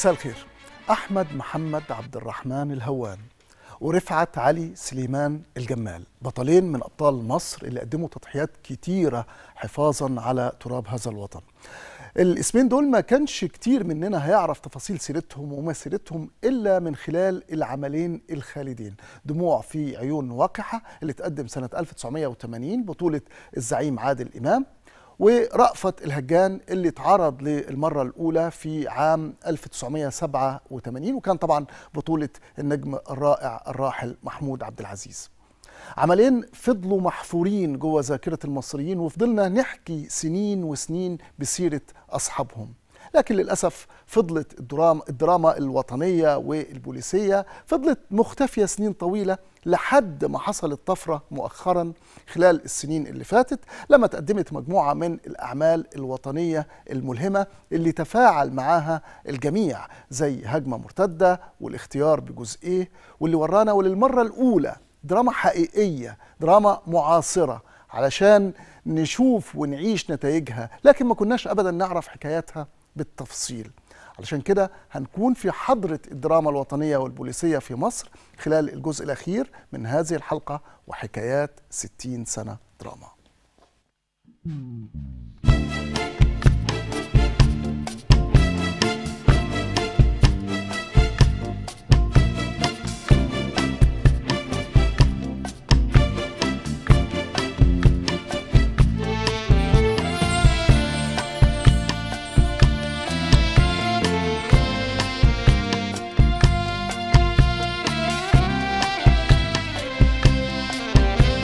مساء الخير أحمد محمد عبد الرحمن الهوان ورفعت علي سليمان الجمال بطلين من أبطال مصر اللي قدموا تضحيات كتيرة حفاظا على تراب هذا الوطن الاسمين دول ما كانش كتير مننا هيعرف تفاصيل سيرتهم ومسيرتهم إلا من خلال العملين الخالدين دموع في عيون واقحة اللي تقدم سنة 1980 بطولة الزعيم عادل إمام ورأفت الهجان اللي اتعرض للمرة الأولى في عام 1987 وكان طبعا بطولة النجم الرائع الراحل محمود عبد العزيز عملين فضلوا محفورين جوه ذاكرة المصريين وفضلنا نحكي سنين وسنين بسيرة أصحابهم لكن للأسف فضلت الدراما, الدراما الوطنية والبوليسية فضلت مختفية سنين طويلة لحد ما حصلت طفرة مؤخرا خلال السنين اللي فاتت لما تقدمت مجموعة من الأعمال الوطنية الملهمة اللي تفاعل معاها الجميع زي هجمة مرتدة والاختيار بجزئيه واللي ورانا وللمرة الأولى دراما حقيقية دراما معاصرة علشان نشوف ونعيش نتائجها لكن ما كناش أبدا نعرف حكاياتها بالتفصيل علشان كده هنكون في حضرة الدراما الوطنية والبوليسية في مصر خلال الجزء الأخير من هذه الحلقة وحكايات 60 سنة دراما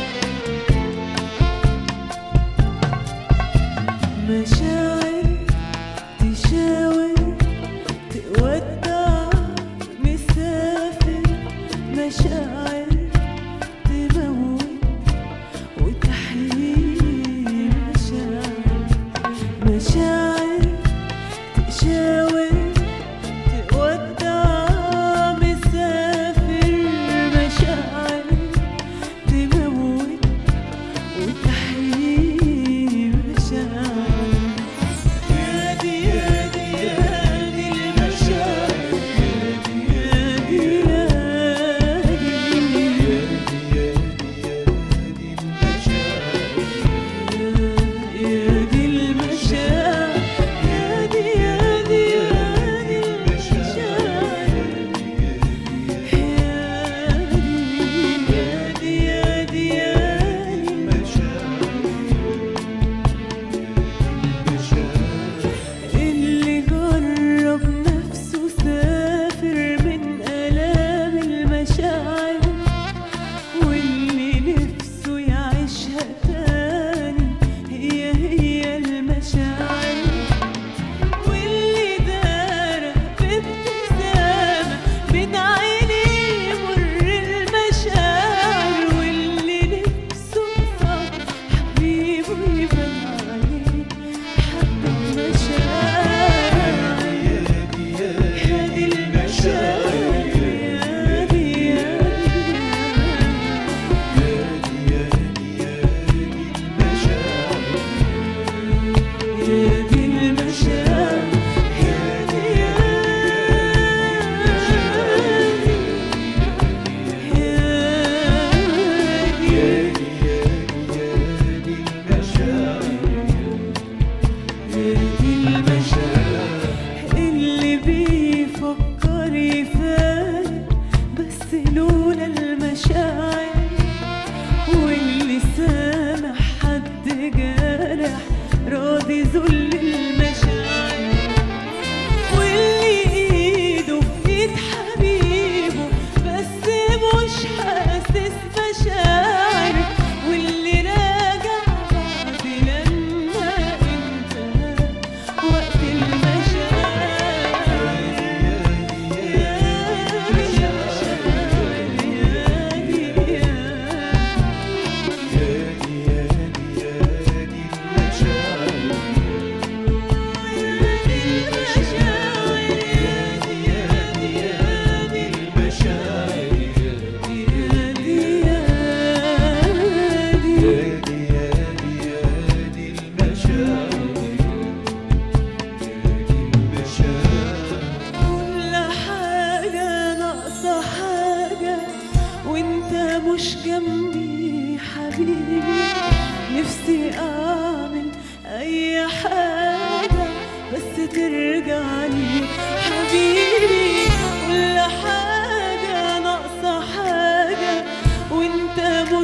مشاعر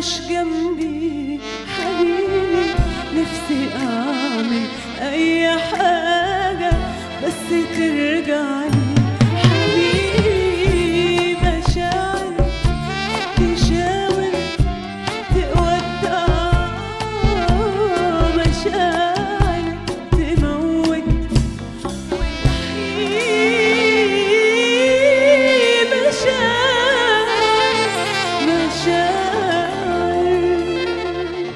مش جنبي حبيبي نفسي اعمل اي حاجة بس ترجع لي حبيبي مشاعر تشاور تودع مشاعر تموت مشاعر مشاعر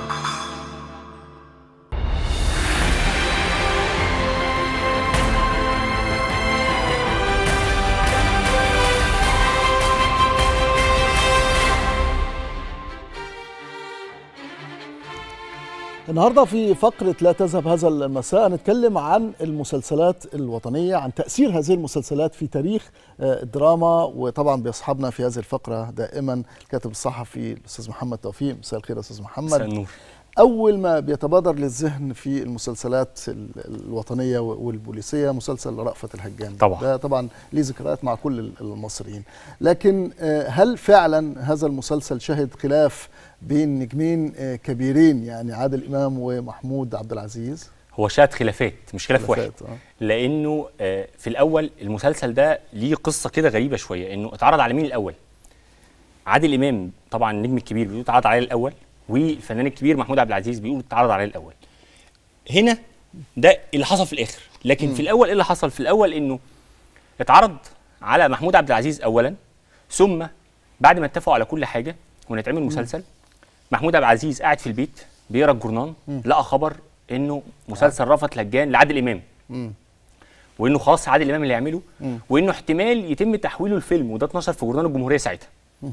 النهارده في فقرة لا تذهب هذا المساء نتكلم عن المسلسلات الوطنية عن تأثير هذه المسلسلات في تاريخ آه، الدراما وطبعا بيصحبنا في هذه الفقرة دائما الكاتب الصحفي الأستاذ محمد توفيق مساء الخير يا أستاذ مساء محمد النور أول ما بيتبادر للذهن في المسلسلات ال- الوطنية والبوليسية مسلسل رأفت الهجان طبعا. ده طبعا ليه ذكريات مع كل ال- المصريين لكن آه، هل فعلا هذا المسلسل شهد خلاف بين نجمين آه، كبيرين يعني عادل إمام ومحمود عبد العزيز هو شهد خلافات مش خلاف واحد خلافات، آه. لانه آه، في الاول المسلسل ده ليه قصه كده غريبه شويه انه اتعرض على مين الاول عادل امام طبعا النجم الكبير بيقول اتعرض عليه الاول والفنان الكبير محمود عبد العزيز بيقول اتعرض عليه الاول هنا ده اللي حصل في الاخر لكن في الاول ايه اللي حصل في الاول انه اتعرض على محمود عبد العزيز اولا ثم بعد ما اتفقوا على كل حاجه ونتعمل مسلسل محمود عبد العزيز قاعد في البيت بيقرا الجورنان لقى خبر انه مسلسل رأفت لجان لعادل امام مم. وانه خلاص عادل امام اللي يعمله مم. وانه احتمال يتم تحويله الفيلم وده اتنشر في جورنال الجمهوريه ساعتها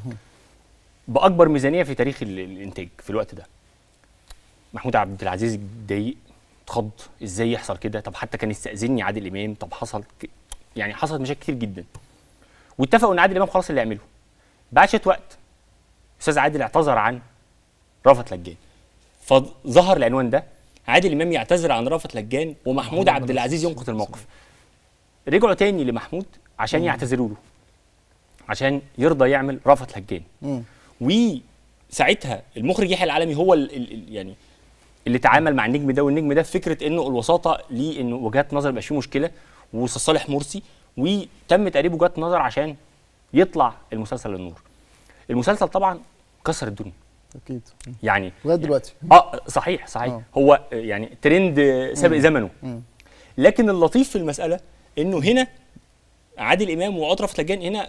باكبر ميزانيه في تاريخ ال- الانتاج في الوقت ده محمود عبد العزيز اتضايق اتخض ازاي يحصل كده طب حتى كان يستاذني عادل امام طب حصل ك... يعني حصلت مشاكل كتير جدا واتفقوا ان عادل امام خلاص اللي يعمله بعد شويه وقت استاذ عادل اعتذر عن رأفت لجان فظهر العنوان ده عادل امام يعتذر عن رأفت لجان ومحمود عبد العزيز ينقذ الموقف رجعوا تاني لمحمود عشان يعتذروا له عشان يرضى يعمل رأفت لجان مم. وساعتها المخرج يحيى العالمي هو ال ال ال يعني اللي تعامل مع النجم ده والنجم ده في فكره انه الوساطه ليه انه وجهات نظر يبقى فيه مشكله واستاذ صالح مرسي وتم تقريب وجهات نظر عشان يطلع المسلسل للنور. المسلسل طبعا كسر الدنيا أكيد مم. يعني لغاية دلوقتي اه صحيح صحيح آه. هو آه، يعني ترند آه، سابق زمنه مم. لكن اللطيف في المساله انه هنا عادل امام وعطرة لجان هنا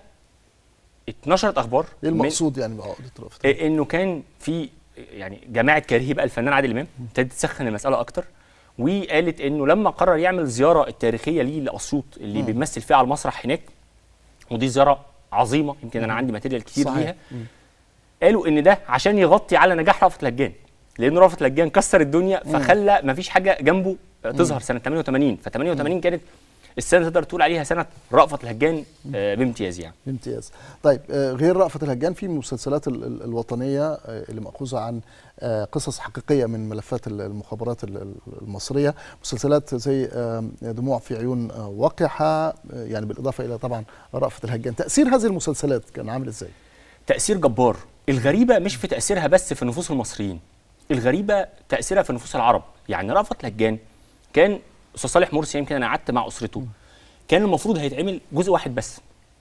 اتنشرت اخبار إيه من- المقصود يعني بعقدة رأفت إيه انه كان في يعني جماعه كارهي بقى الفنان عادل امام ابتدت تسخن المساله اكتر وقالت انه لما قرر يعمل زياره التاريخيه ليه لاسيوط اللي بيمثل فيها على المسرح هناك ودي زياره عظيمه يمكن انا عندي ماتيريال كتير صحيح. ليها قالوا ان ده عشان يغطي على نجاح رأفت لجان لان رأفت لجان كسر الدنيا فخلى مفيش حاجه جنبه تظهر سنه 88 ف 88 كانت السنه تقدر تقول عليها سنه رأفت لجان آه، بامتياز يعني بامتياز طيب آه، غير رأفت الهجان في المسلسلات ال- ال- الوطنية آه، اللي مأخوذة عن آه، قصص حقيقية من ملفات ال- المخابرات ال- ال- المصرية مسلسلات زي آه، دموع في عيون آه، وقحة آه، يعني بالإضافة إلى طبعا رأفت الهجان تأثير هذه المسلسلات كان عامل إزاي؟ تأثير جبار الغريبة مش في تأثيرها بس في نفوس المصريين الغريبة تأثيرها في نفوس العرب يعني رأفت لجان كان أستاذ صالح مرسي يمكن أنا قعدت مع أسرته كان المفروض هيتعمل جزء واحد بس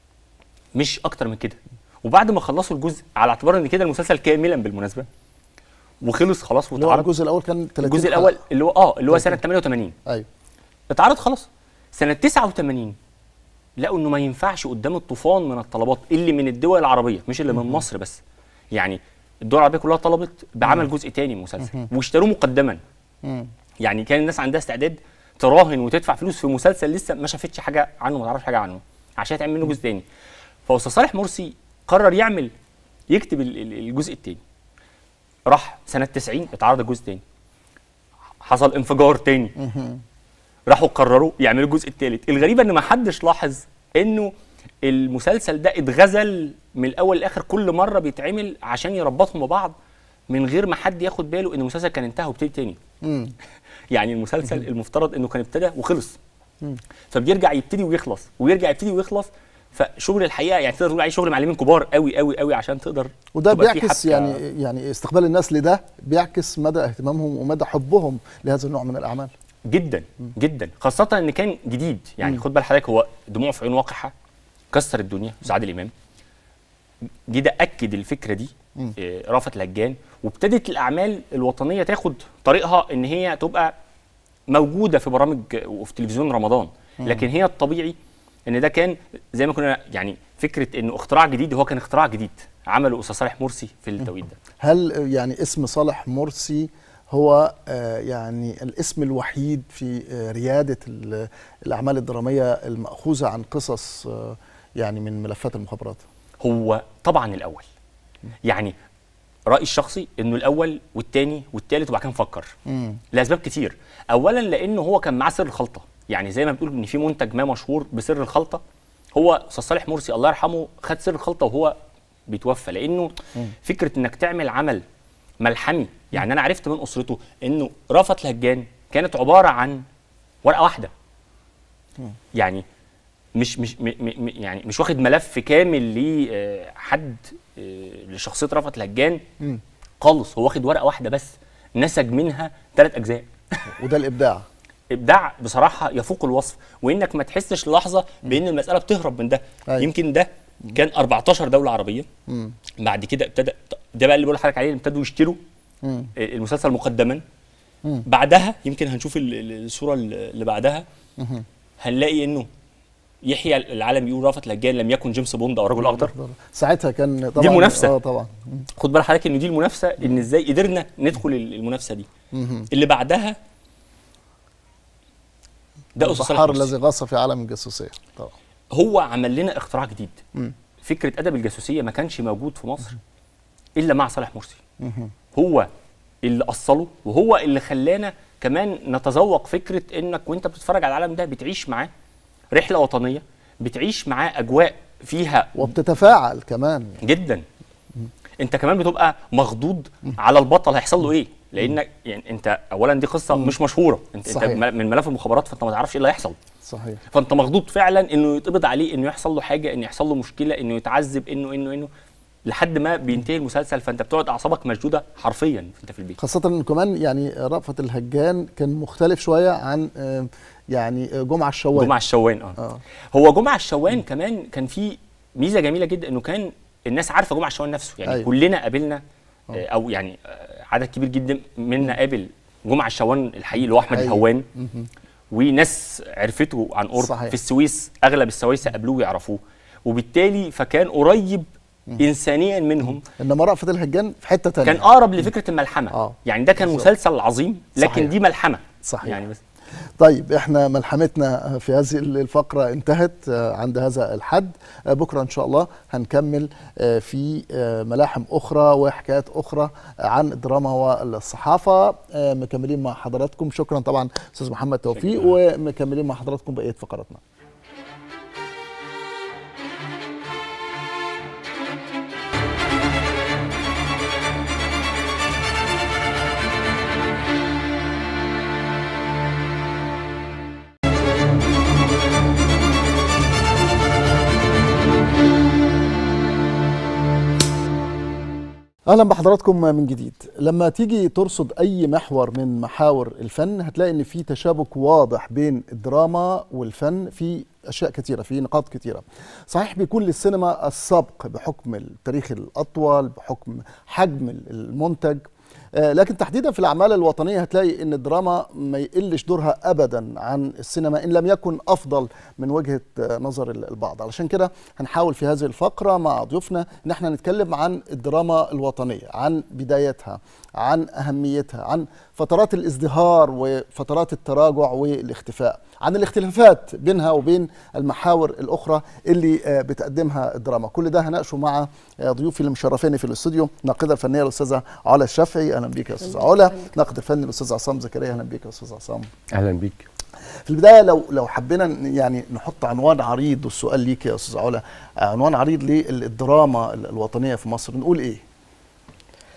مش أكتر من كده وبعد ما خلصوا الجزء على اعتبار ان كده المسلسل كاملا بالمناسبه وخلص خلاص اللي هو واتعرض الجزء الأول كان 30 الجزء حلقة. الاول اللي هو اه اللي هو سنه 30. 88 أيوه اتعرض خلاص سنه 89 لقوا انه ما ينفعش قدام الطوفان من الطلبات اللي من الدول العربيه مش اللي من مصر بس يعني الدول العربيه كلها طلبت بعمل جزء تاني من المسلسل واشتروه مقدما مم. يعني كان الناس عندها استعداد تراهن وتدفع فلوس في مسلسل لسه ما شافتش حاجه عنه ما تعرفش حاجه عنه عشان تعمل منه جزء تاني فاستاذ صالح مرسي قرر يعمل يكتب ال- ال- الجزء التاني راح سنه 90 اتعرض الجزء التاني حصل انفجار تاني راحوا قرروا يعملوا الجزء الثالث الغريبه ان ما حدش لاحظ انه المسلسل ده اتغزل من الاول لاخر كل مره بيتعمل عشان يربطهم ببعض من غير ما حد ياخد باله ان المسلسل كان انتهى وابتدي تاني مم. يعني المسلسل المفترض انه كان ابتدى وخلص فبيرجع يبتدي ويخلص ويرجع يبتدي ويخلص فشغل الحقيقه يعني تقدر تقول عليه شغل معلمين كبار قوي قوي قوي عشان تقدر وده تبقى في بيعكس حبكة- يعني يعني استقبال الناس لده بيعكس مدى اهتمامهم ومدى حبهم لهذا النوع من الاعمال جدا جدا خاصه ان كان جديد يعني خد بال حضرتك هو دموع في عيون وقحه كسر الدنيا استاذ عادل امام جه ده اكد الفكره دي آه، رأفت الهجان وابتدت الاعمال الوطنيه تاخد طريقها ان هي تبقى موجوده في برامج وفي تلفزيون رمضان لكن هي الطبيعي ان ده كان زي ما كنا يعني فكره انه اختراع جديد هو كان اختراع جديد عمله استاذ صالح مرسي في التوقيت ده هل يعني اسم صالح مرسي هو آه، يعني الاسم الوحيد في آه، رياده ال- الاعمال الدراميه الماخوذه عن قصص آه، يعني من ملفات المخابرات هو طبعا الاول يعني رايي الشخصي انه الاول والثاني والثالث وبعد كده نفكر لاسباب كتير اولا لانه هو كان معاه سر الخلطه يعني زي ما بتقول ان في منتج ما مشهور بسر الخلطه هو استاذ صالح مرسي الله يرحمه خد سر الخلطه وهو بيتوفى لانه فكره انك تعمل عمل ملحمي يعني انا عرفت من اسرته انه رأفت الهجان كانت عباره عن ورقه واحده يعني مش مش م م م- يعني مش واخد ملف كامل لحد لشخصيه رأفت الهجان خالص هو واخد ورقه واحده بس نسج منها ثلاث اجزاء وده الابداع ابداع بصراحه يفوق الوصف وانك ما تحسش لحظه بان المساله بتهرب من ده أيوة. يمكن ده كان 14 دوله عربيه بعد كده ابتدى ده بقى اللي بقول لحضرتك عليه اللي ابتدوا يشتروا مم. المسلسل مقدما بعدها يمكن هنشوف ال- ال- الصوره اللي بعدها هنلاقي انه يحيى العالم يقول رأفت الهجان لم يكن جيمس بوند او رجل اخضر ساعتها كان طبعا المنافسة. اه طبعا خد بال حضرتك ان دي المنافسه ان ازاي قدرنا ندخل ال- المنافسه دي اللي بعدها ده أستاذ صالح البحار مرسي. الذي غاص في عالم الجاسوسيه طبعا هو عمل لنا اختراع جديد فكره ادب الجاسوسيه ما كانش موجود في مصر الا مع صالح مرسي هو اللي اصله وهو اللي خلانا كمان نتذوق فكره انك وانت بتتفرج على العالم ده بتعيش معاه رحله وطنيه بتعيش معاه اجواء فيها وبتتفاعل كمان جدا انت كمان بتبقى مخضوض على البطل هيحصل له ايه لانك يعني انت اولا دي قصه مش مشهوره انت, انت صحيح. مل- من ملف المخابرات فانت ما تعرفش ايه اللي هيحصل صحيح فانت مخضوض فعلا انه يتقبض عليه انه يحصل له حاجه انه يحصل له مشكله انه يتعذب انه انه انه لحد ما بينتهي المسلسل فانت بتقعد اعصابك مشدوده حرفيا انت في البيت خاصة إن كمان يعني رأفت الهجان كان مختلف شوية عن آه، يعني آه، جمعة الشوال جمعه الشوان اه, آه. هو جمعه الشوان كمان كان في ميزه جميله جدا انه كان الناس عارفه جمعه الشوان نفسه يعني أيوة. أيوه. كلنا قابلنا آه، او يعني آه، عدد كبير جدا منا قابل جمعه الشوان الحقيقي اللي هو احمد حقيقي. الهوان وناس عرفته عن قرب صحيح. في السويس اغلب السويس قابلوه ويعرفوه وبالتالي فكان قريب انسانيا منهم إنما رأفت الهجان في حتة تانية كان اقرب لفكره الملحمه آه. يعني ده كان بالظبط. مسلسل عظيم لكن صحيح. دي ملحمه صحيح. يعني بس طيب احنا ملحمتنا في هذه الفقرة انتهت آه، عند هذا الحد آه، بكرة ان شاء الله هنكمل آه، في آه، ملاحم اخرى وحكايات اخرى آه، عن الدراما والصحافة آه، مكملين مع حضراتكم شكرا طبعا استاذ محمد توفيق ومكملين مع حضراتكم بقية فقراتنا اهلا بحضراتكم من جديد لما تيجي ترصد اي محور من محاور الفن هتلاقي ان في تشابك واضح بين الدراما والفن في اشياء كثيره في نقاط كثيره صحيح بيكون للسينما السبق بحكم التاريخ الاطول بحكم حجم المنتج آه، لكن تحديدا في الاعمال الوطنيه هتلاقي ان الدراما ما يقلش دورها ابدا عن السينما ان لم يكن افضل من وجهه آه، نظر البعض علشان كده هنحاول في هذه الفقره مع ضيوفنا ان احنا نتكلم عن الدراما الوطنيه عن بدايتها عن اهميتها عن فترات الازدهار وفترات التراجع والاختفاء عن الاختلافات بينها وبين المحاور الاخرى اللي آه، بتقدمها الدراما كل ده هناقشه مع آه، ضيوفي اللي مشرفيني في الاستوديو الناقده الفنيه الاستاذه علا الشافعي اهلا بيك يا استاذه علا ناقد الفني الاستاذ عصام زكريا اهلا بيك يا استاذ عصام اهلا بيك في البدايه لو لو حبينا ن- يعني نحط عنوان عريض والسؤال ليك يا استاذ علا عنوان عريض للدراما ال- الوطنيه في مصر نقول ايه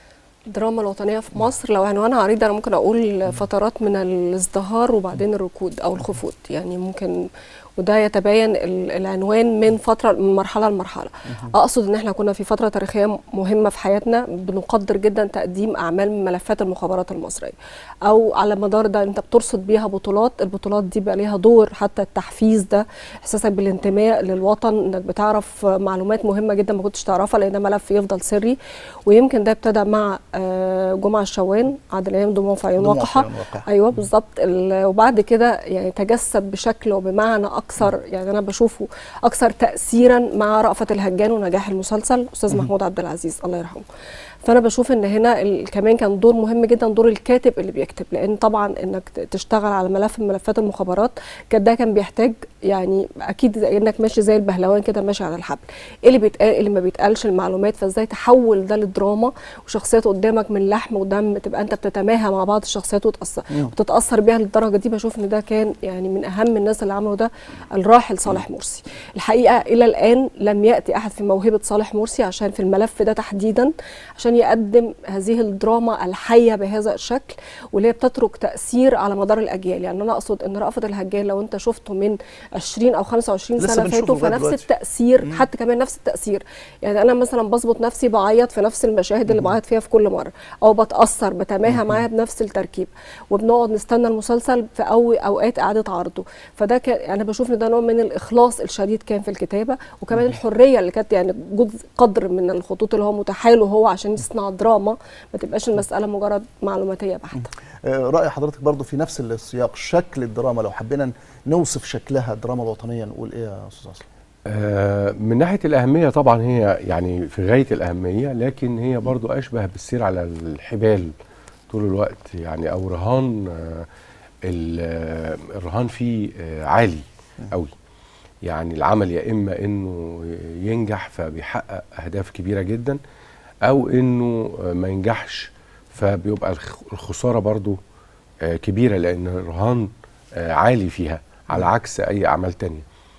الدراما الوطنية في مصر لو عنوانها عريض أنا ممكن أقول فترات من الازدهار وبعدين الركود أو الخفوض يعني ممكن وده يتبين ال- العنوان من فترة من مرحلة لمرحلة أقصد إن إحنا كنا في فترة تاريخية مهمة في حياتنا بنقدر جدا تقديم أعمال من ملفات المخابرات المصرية أو على مدار ده أنت بترصد بيها بطولات البطولات دي بقى ليها دور حتى التحفيز ده إحساسك بالانتماء للوطن إنك بتعرف معلومات مهمة جدا ما كنتش تعرفها لأن ده ملف يفضل سري ويمكن ده ابتدى مع آه، جمعة الشوان عادل إمام دموع في عيون دموع في وقحة عيون وقحة. ايوه بالظبط ال- وبعد كده يعني تجسد بشكل وبمعنى اكثر يعني انا بشوفه اكثر تاثيرا مع رأفت الهجان ونجاح المسلسل استاذ محمود عبد العزيز الله يرحمه فانا بشوف ان هنا ال- كمان كان دور مهم جدا دور الكاتب اللي بيكتب لان طبعا انك ت- تشتغل على ملف من ملفات المخابرات كان ده كان بيحتاج يعني اكيد زي انك ماشي زي البهلوان كده ماشي على الحبل ايه اللي بيتقال إيه اللي ما بيتقالش المعلومات فازاي تحول ده للدراما وشخصيات قدامك من لحم ودم تبقى انت بتتماهى مع بعض الشخصيات وتأثر وتتاثر بيها للدرجه دي بشوف ان ده كان يعني من اهم الناس اللي عملوا ده الراحل صالح مرسي الحقيقه الى الان لم ياتي احد في موهبه صالح مرسي عشان في الملف ده تحديدا عشان يقدم هذه الدراما الحيه بهذا الشكل واللي هي بتترك تاثير على مدار الاجيال يعني انا اقصد ان رأفت الهجان لو انت شفته من 20 او 25 لسه سنه بنشوفه فاتوا لغاية فنفس دلوقتي. التاثير حتى كمان نفس التاثير يعني انا مثلا بظبط نفسي بعيط في نفس المشاهد اللي بعيط فيها في كل مره او بتاثر بتماهى معاها بنفس التركيب وبنقعد نستنى المسلسل في أو اوقات اعاده عرضه فده كان انا بشوف ان ده نوع من الاخلاص الشديد كان في الكتابه وكمان الحريه اللي كانت يعني جزء قدر من الخطوط اللي هو متحاله هو عشان يصنع دراما ما تبقاش المساله مجرد معلوماتيه بحته آه، رأي حضرتك برضو في نفس السياق شكل الدراما لو حبينا نوصف شكلها الدراما الوطنية نقول ايه يا استاذ اصلا آه، من ناحيه الاهميه طبعا هي يعني في غايه الاهميه لكن هي برضو اشبه بالسير على الحبال طول الوقت يعني او رهان آه، ال- آه، الرهان فيه آه، عالي قوي يعني العمل يا اما انه ينجح فبيحقق اهداف كبيره جدا او انه آه، ما ينجحش فبيبقى الخ- الخساره برضو آه، كبيره لان الرهان آه، عالي فيها على عكس اي اعمال تانية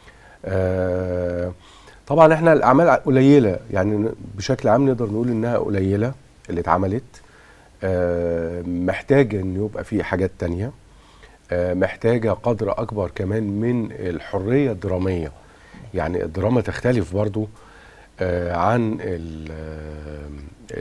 آه، طبعا احنا الاعمال قليله يعني ن- بشكل عام نقدر نقول انها قليله اللي اتعملت آه، محتاجه ان يبقى في حاجات تانية آه، محتاجه قدر اكبر كمان من الحريه الدراميه يعني الدراما تختلف برضو آه، عن ال- آه،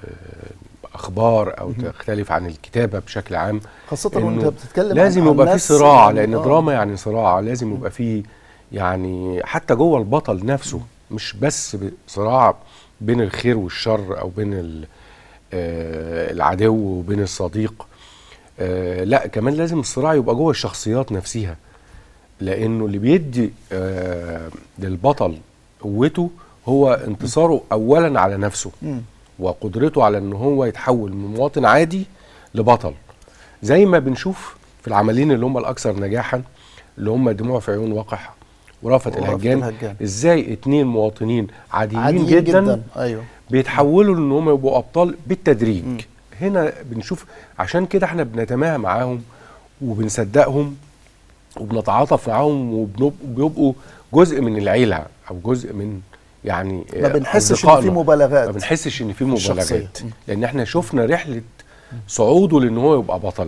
الاخبار او تختلف عن الكتابه بشكل عام خاصة إنه وانت بتتكلم لازم عن يبقى في ناس صراع يعني- لان آه. الدراما يعني صراع لازم يبقى في يعني حتى جوه البطل نفسه مش بس ب- صراع بين الخير والشر او بين ال- آه، العدو وبين الصديق آه، لا كمان لازم الصراع يبقى جوه الشخصيات نفسها لانه اللي بيدي آه، للبطل قوته هو انتصاره اولا على نفسه مم. وقدرته على ان هو يتحول من مواطن عادي لبطل زي ما بنشوف في العملين اللي هم الاكثر نجاحا اللي هم دموع في عيون وقح ورأفت ورأفت الهجان الهجان. ازاي اتنين مواطنين عاديين, عاديين جدا, جدا, جداً ايوه بيتحولوا ان هم يبقوا ابطال بالتدريج هنا بنشوف عشان كده احنا بنتماهى معاهم وبنصدقهم وبنتعاطف معاهم وبنب- وبيبقوا جزء من العيله او جزء من يعني ما آه، بنحسش ان أصدقائنا. في مبالغات ما بنحسش ان في الشخصية. مبالغات لان احنا شفنا رحله صعوده لان هو يبقى بطل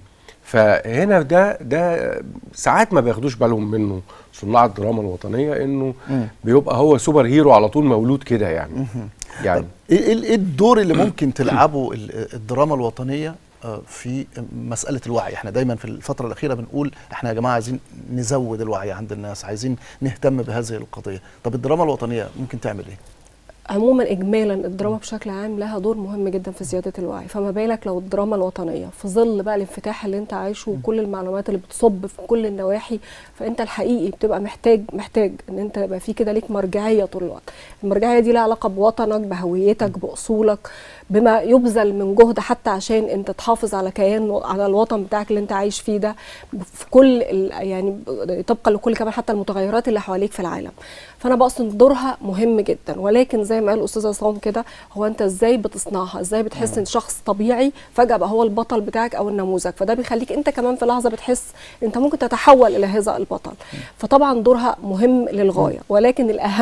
فهنا ده ده ساعات ما بياخدوش بالهم منه صناع الدراما الوطنيه انه بيبقى هو سوبر هيرو على طول مولود كده يعني يعني ايه ايه إيه الدور اللي ممكن تلعبه ال- الدراما الوطنيه آه، في مساله الوعي احنا دايما في الفتره الاخيره بنقول احنا يا جماعه عايزين نزود الوعي عند الناس عايزين نهتم بهذه القضيه طب الدراما الوطنيه ممكن تعمل ايه عموما اجمالا الدراما بشكل عام لها دور مهم جدا في زياده الوعي فما بالك لو الدراما الوطنيه في ظل بقى الانفتاح اللي انت عايشه وكل المعلومات اللي بتصب في كل النواحي فانت الحقيقي بتبقى محتاج محتاج ان انت يبقى في كده ليك مرجعيه طول الوقت المرجعيه دي لها علاقه بوطنك بهويتك باصولك بما يبذل من جهد حتى عشان انت تحافظ على كيان على الوطن بتاعك اللي انت عايش فيه ده في كل ال- يعني طبقا لكل كمان حتى المتغيرات اللي حواليك في العالم فانا بقصد دورها مهم جدا ولكن زي ما قال الاستاذ عصام كده هو انت ازاي بتصنعها ازاي بتحس ان شخص طبيعي فجاه بقى هو البطل بتاعك او النموذج فده بيخليك انت كمان في لحظه بتحس انت ممكن تتحول الى هذا البطل فطبعا دورها مهم للغايه ولكن الاهم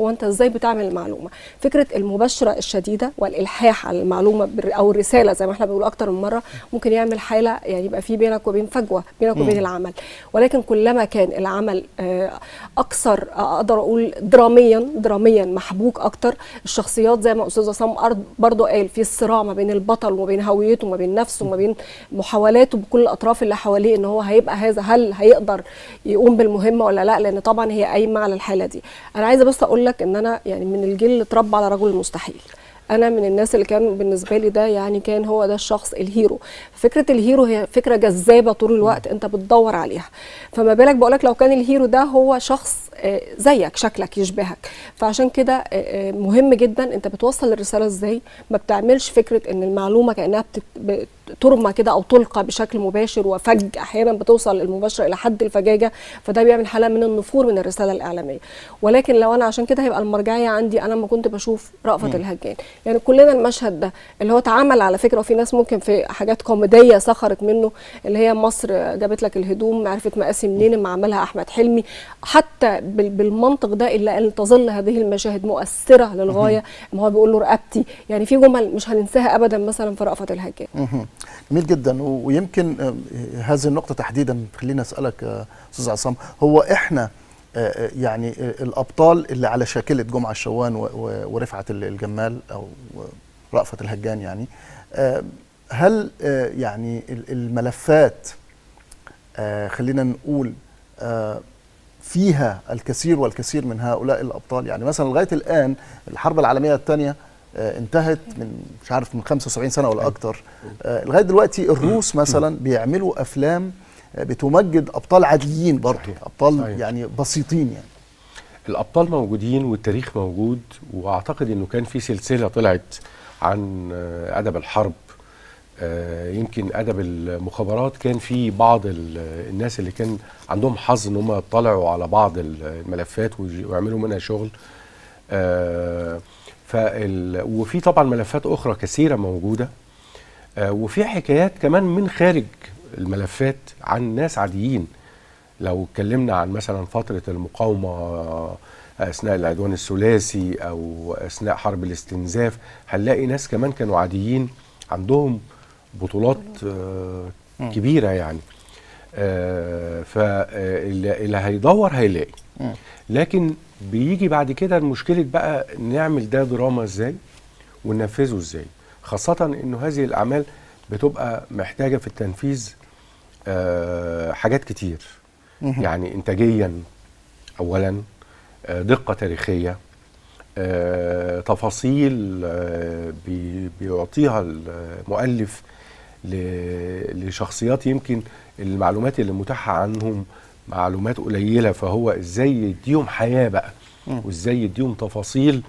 هو انت ازاي بتعمل المعلومه فكره المباشره الشديده والالحاح على المعلومه بالر- او الرساله زي ما احنا بنقول اكتر من مره ممكن يعمل حاله يعني يبقى في بينك وبين فجوه بينك وبين العمل ولكن كلما كان العمل آه، اكثر آه، اقدر اقول دراميا دراميا محبوك اكتر الشخصيات زي ما استاذ عصام أرض- برضو قال في الصراع ما بين البطل وما بين هويته وما بين نفسه وما بين محاولاته بكل الاطراف اللي حواليه ان هو هيبقى هذا هل هيقدر يقوم بالمهمه ولا لا لان طبعا هي قايمه على الحاله دي انا عايزه بس اقول لك ان انا يعني من الجيل اللي اتربى على رجل المستحيل انا من الناس اللي كان بالنسبه لي ده يعني كان هو ده الشخص الهيرو فكره الهيرو هي فكره جذابه طول الوقت انت بتدور عليها فما بالك بقولك لو كان الهيرو ده هو شخص آه، زيك شكلك يشبهك فعشان كده آه، آه، مهم جدا انت بتوصل الرساله ازاي ما بتعملش فكره ان المعلومه كانها بتت- بترمى كده او تلقى بشكل مباشر وفج احيانا بتوصل المباشره الى حد الفجاجه فده بيعمل حاله من النفور من الرساله الاعلاميه ولكن لو انا عشان كده هيبقى المرجعيه عندي انا لما كنت بشوف رأفت الهجان يعني كلنا المشهد ده اللي هو اتعمل على فكره وفي ناس ممكن في حاجات كوميديه سخرت منه اللي هي مصر جابت لك الهدوم عرفت مقاسي منين اما عملها احمد حلمي حتى بال- بالمنطق ده الا ان تظل هذه المشاهد مؤثره للغايه ما هو بيقول له رقبتي يعني في جمل مش هننساها ابدا مثلا في رأفت الهجان مهم. جميل جدا و- ويمكن آه، هذه النقطة تحديدا خليني أسألك آه، أستاذ عصام هو إحنا آه، آه، يعني آه، الأبطال اللي على شاكلة جمعة الشوان و- و- ورفعت ال- الجمال أو رأفت الهجان يعني آه، هل آه، يعني ال- الملفات آه، خلينا نقول آه، فيها الكثير والكثير من هؤلاء الابطال يعني مثلا لغايه الان الحرب العالميه الثانيه انتهت من مش عارف من 75 سنه ولا اكتر آه، لغايه دلوقتي الروس مثلا بيعملوا افلام آه، بتمجد ابطال عاديين برضه صحيح. ابطال صحيح. يعني بسيطين يعني الابطال موجودين والتاريخ موجود واعتقد انه كان في سلسله طلعت عن آه، ادب الحرب آه، يمكن ادب المخابرات كان في بعض ال- الناس اللي كان عندهم حظ ان هم يطلعوا على بعض الملفات ويج- ويعملوا منها شغل آه، فال وفي طبعا ملفات اخرى كثيره موجوده آه، وفي حكايات كمان من خارج الملفات عن ناس عاديين لو اتكلمنا عن مثلا فترة المقاومة آه، أثناء العدوان الثلاثي أو أثناء حرب الاستنزاف هنلاقي ناس كمان كانوا عاديين عندهم بطولات آه، كبيرة يعني فاللي هيدور هيلاقي لكن بيجي بعد كده المشكلة بقى نعمل ده دراما ازاي وننفذه ازاي خاصة انه هذه الأعمال بتبقى محتاجة في التنفيذ آه، حاجات كتير يعني انتاجيا اولا آه، دقه تاريخيه آه، تفاصيل آه، بي- بيعطيها المؤلف ل- لشخصيات يمكن المعلومات اللي متاحه عنهم معلومات قليله فهو ازاي يديهم حياه بقى وازاي يديهم تفاصيل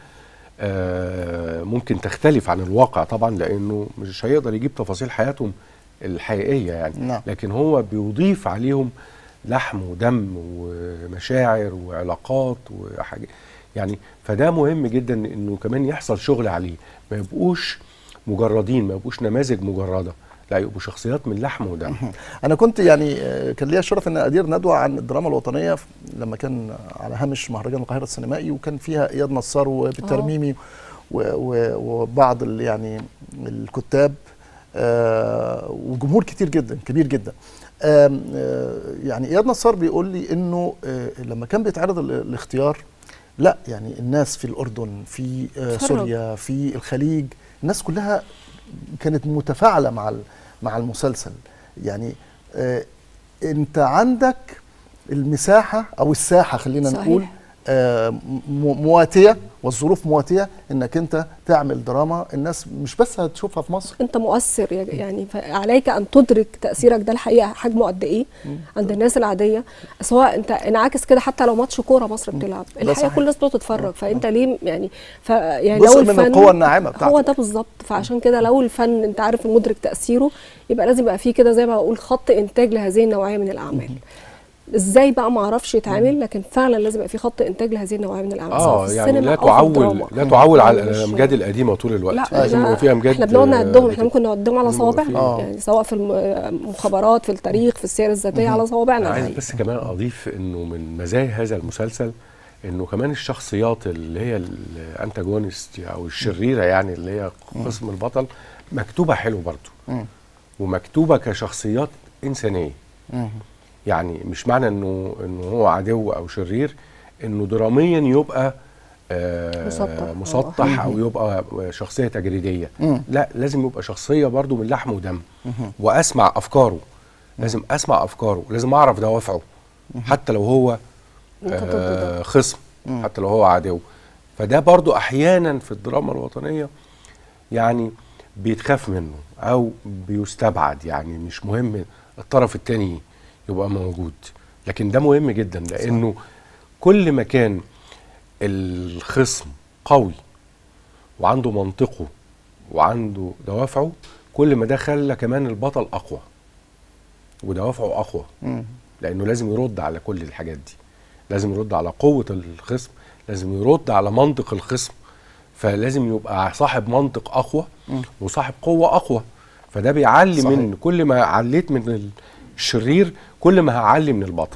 آه، ممكن تختلف عن الواقع طبعا لانه مش هيقدر يجيب تفاصيل حياتهم الحقيقيه يعني نعم. لكن هو بيضيف عليهم لحم ودم ومشاعر وعلاقات وحاجات يعني فده مهم جدا انه كمان يحصل شغل عليه ما يبقوش مجردين ما يبقوش نماذج مجرده لا يبقوا شخصيات من لحم ودم انا كنت يعني آه، كان ليا الشرف ان ادير ندوه عن الدراما الوطنيه ف- لما كان على هامش مهرجان القاهره السينمائي وكان فيها اياد نصار وبالترميمي و- و- وبعض ال- يعني الكتاب آه، وجمهور كتير جدا كبير جدا آم، آه، يعني اياد نصار بيقول لي انه آه، لما كان بيتعرض ال- الاختيار لا يعني الناس في الاردن في آه، اتفرج. سوريا في الخليج الناس كلها كانت متفاعله مع ال- مع المسلسل يعني آه انت عندك المساحه او الساحه خلينا صحيح. نقول آه م- مواتيه والظروف مواتيه انك انت تعمل دراما الناس مش بس هتشوفها في مصر انت مؤثر يا- يعني عليك ان تدرك تاثيرك ده الحقيقه حجمه قد ايه عند الناس العاديه سواء انت انعكس كده حتى لو ماتش كوره مصر بتلعب الحقيقه صحيح. كل الناس بتقعد تتفرج فانت ليه يعني ف يعني جزء لو من الفن القوة الناعمة هو بتاعتك. ده بالظبط فعشان كده لو الفن انت عارف مدرك تاثيره يبقى لازم يبقى فيه كده زي ما بقول خط انتاج لهذه النوعيه من الاعمال ازاي بقى ما اعرفش يتعمل لكن فعلا لازم يبقى في خط انتاج لهذه النوعيه من الاعمال سواء اه في يعني السينما لا أو في تعول الدراما. لا تعول على يعني مش- الامجاد القديمه طول الوقت لا لازم لا، يبقى فيها امجاد احنا بنقعد نعدهم احنا آه، ممكن نعدهم على لازم يبقى صوابعنا فيه. يعني سواء في المخابرات في التاريخ في السير الذاتيه على صوابعنا انا عايز يعني. بس كمان اضيف انه من مزايا هذا المسلسل انه كمان الشخصيات اللي هي الانتاجونست او الشريره يعني اللي هي قسم البطل مكتوبه حلو برضو مم. ومكتوبه كشخصيات انسانيه مم. يعني مش معنى انه انه هو عدو او شرير انه دراميا يبقى آه مسطح. مسطح او يبقى شخصيه تجريديه مم. لا لازم يبقى شخصيه برضو من لحم ودم واسمع افكاره لازم اسمع افكاره لازم اعرف دوافعه حتى لو هو انت ضد آه ده خصم حتى لو هو عدو فده برضو احيانا في الدراما الوطنيه يعني بيتخاف منه او بيستبعد يعني مش مهم الطرف التاني يبقى موجود لكن ده مهم جدا لانه كل ما كان الخصم قوي وعنده منطقه وعنده دوافعه كل ما ده خلى كمان البطل اقوى ودوافعه اقوى مم. لانه لازم يرد على كل الحاجات دي لازم يرد على قوه الخصم لازم يرد على منطق الخصم فلازم يبقى صاحب منطق اقوى وصاحب قوه اقوى فده بيعلي صحيح. من كل ما عليت من الشرير كل ما هعلي من البطل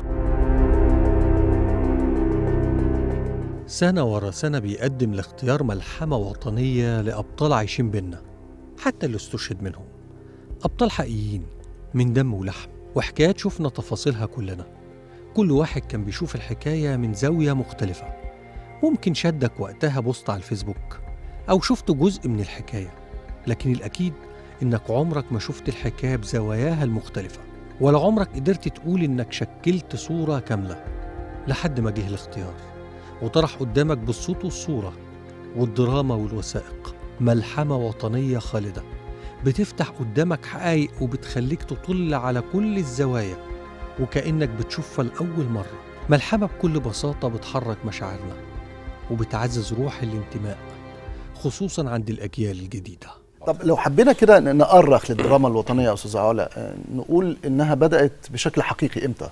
سنة ورا سنة بيقدم لاختيار ملحمة وطنية لأبطال عايشين بينا حتى اللي استشهد منهم أبطال حقيقيين من دم ولحم وحكايات شفنا تفاصيلها كلنا كل واحد كان بيشوف الحكاية من زاوية مختلفة ممكن شدك وقتها بوست على الفيسبوك أو شفت جزء من الحكاية لكن الأكيد إنك عمرك ما شفت الحكاية بزواياها المختلفة ولا عمرك قدرت تقول إنك شكلت صورة كاملة لحد ما جه الاختيار وطرح قدامك بالصوت والصورة والدراما والوثائق ملحمة وطنية خالدة بتفتح قدامك حقائق وبتخليك تطل على كل الزوايا وكأنك بتشوفها لأول مرة ملحمة بكل بساطة بتحرك مشاعرنا وبتعزز روح الانتماء خصوصا عند الأجيال الجديدة طب لو حبينا كده ن- نأرخ للدراما الوطنية يا أستاذ علا آه، نقول إنها بدأت بشكل حقيقي إمتى؟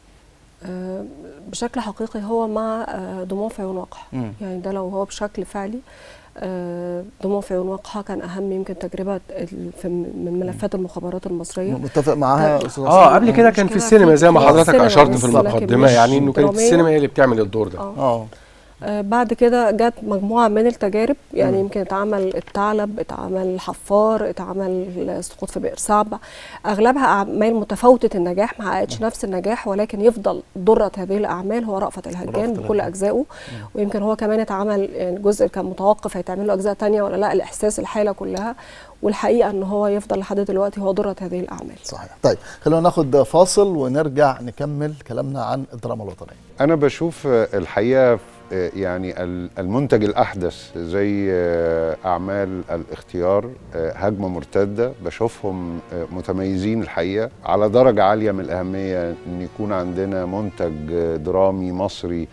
آه، بشكل حقيقي هو مع آه، دموع في عيون وقح مم. يعني ده لو هو بشكل فعلي آه، دموع في عيون وقحة كان أهم يمكن تجربة ال- في من ملفات المخابرات المصرية متفق معاها يا أستاذ اه عصام؟ قبل كده كان في مشكلة السينما زي ما في حضرتك السينما اشرت بس في لكن المقدمه مش يعني انه كانت درامية. السينما هي اللي بتعمل الدور ده آه. اه آه، بعد كده جت مجموعة من التجارب يعني مم. يمكن اتعمل الثعلب اتعمل حفار اتعمل سقوط في بئر صعب أغلبها أعمال متفاوتة النجاح ما حققتش نفس النجاح ولكن يفضل ضرة هذه الأعمال هو رأفت الهجان رأفت بكل الهجان. أجزائه ويمكن هو كمان اتعمل يعني جزء كان متوقف هيتعمل له أجزاء تانية ولا لا الإحساس الحالة كلها والحقيقة إن هو يفضل لحد دلوقتي هو ضرة هذه الأعمال صحيح طيب خلونا ناخد فاصل ونرجع نكمل كلامنا عن الدراما الوطنية أنا بشوف الحقيقة يعني المنتج الأحدث زي أعمال الاختيار هجمة مرتدة بشوفهم متميزين الحقيقة على درجة عالية من الأهمية أن يكون عندنا منتج درامي مصري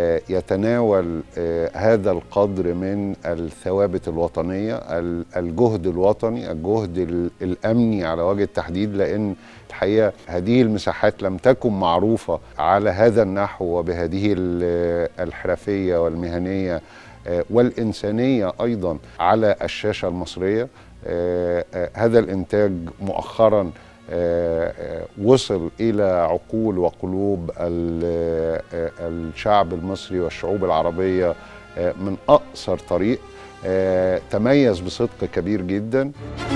يتناول هذا القدر من الثوابت الوطنية الجهد الوطني الجهد الأمني على وجه التحديد لأن الحقيقة هذه المساحات لم تكن معروفة على هذا النحو وبهذه الحرفية والمهنية والإنسانية أيضا على الشاشة المصرية هذا الإنتاج مؤخراً وصل إلى عقول وقلوب الشعب المصري والشعوب العربية من أقصر طريق تميز بصدق كبير جدا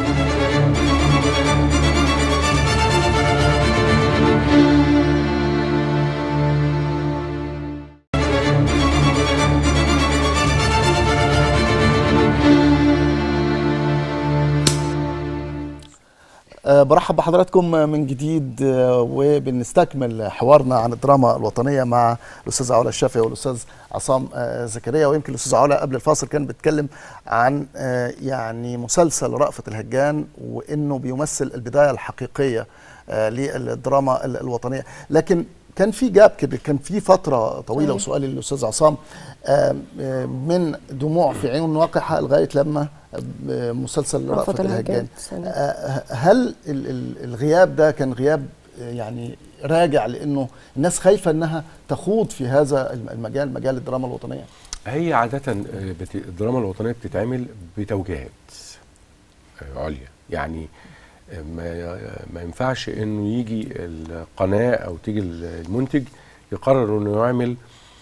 أه برحب بحضراتكم من جديد أه وبنستكمل حوارنا عن الدراما الوطنيه مع الاستاذ علا الشافعي والاستاذ عصام أه زكريا ويمكن الاستاذ علا قبل الفاصل كان بيتكلم عن يعني مسلسل رأفت الهجان وانه بيمثل البدايه الحقيقيه للدراما الوطنيه لكن كان في جاب كده كان في فتره طويله أيه. وسؤالي للاستاذ عصام من دموع في عيون واقحه لغايه لما مسلسل رأفت الهجان هل الغياب ده كان غياب يعني راجع لانه الناس خايفه انها تخوض في هذا المجال مجال الدراما الوطنيه هي عاده الدراما الوطنيه بتتعمل بتوجيهات عليا يعني ما ما ينفعش انه يجي القناه او تيجي المنتج يقرر انه يعمل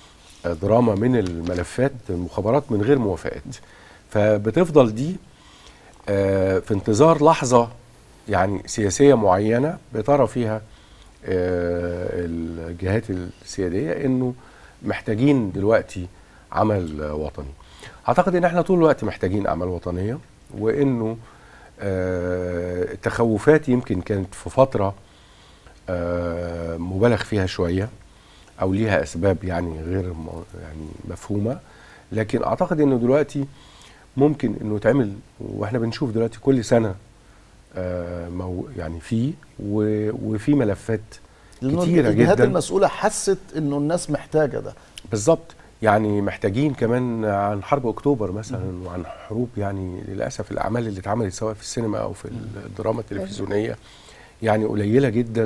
آه، دراما من الملفات المخابرات من غير موافقات فبتفضل دي آه، في انتظار لحظه يعني سياسيه معينه بترى فيها آه، الجهات السياديه انه محتاجين دلوقتي عمل آه، وطني اعتقد ان احنا طول الوقت محتاجين اعمال وطنيه وانه آه، التخوفات يمكن كانت في فتره آه، مبالغ فيها شويه او ليها اسباب يعني غير م- يعني مفهومه لكن اعتقد انه دلوقتي ممكن انه يتعمل واحنا بنشوف دلوقتي كل سنه آه، مو يعني في و- وفي ملفات لانه كتيره الجهات جدا المسؤوله حست انه الناس محتاجه ده بالظبط يعني محتاجين كمان عن حرب اكتوبر مثلا وعن حروب يعني للاسف الاعمال اللي اتعملت سواء في السينما او في الدراما التلفزيونيه يعني قليله جدا